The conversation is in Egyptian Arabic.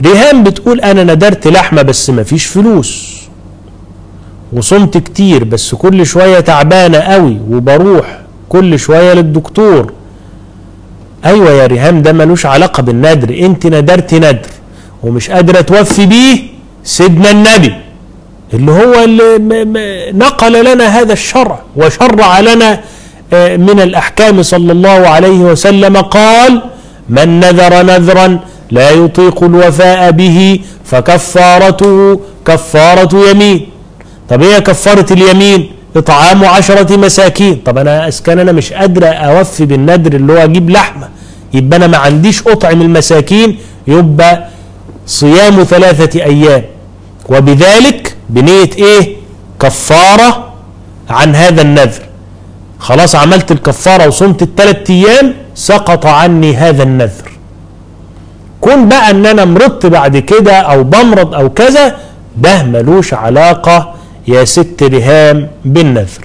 ريهام بتقول انا ندرت لحمه بس مفيش فلوس وصمت كتير بس كل شويه تعبانه قوي وبروح كل شويه للدكتور ايوه يا ريهام ده ملوش علاقه بالندر انت ندرت ندر ومش قادره توفي بيه سيدنا النبي اللي هو اللي م- م- نقل لنا هذا الشرع وشرع لنا آه، من الاحكام صلى الله عليه وسلم قال من نذر نذرا لا يطيق الوفاء به فكفارته كفاره يمين طب ايه كفاره اليمين اطعام عشرة مساكين طب انا اسكن انا مش قادره اوفي بالندر اللي هو اجيب لحمه يبقى انا ما عنديش اطعم المساكين يبقى صيام ثلاثه ايام وبذلك بنيه ايه كفاره عن هذا النذر خلاص عملت الكفاره وصمت الثلاث ايام سقط عني هذا النذر كون بقى ان انا مرضت بعد كده او بمرض او كذا ده ملوش علاقه يا ست ريهام بالنذر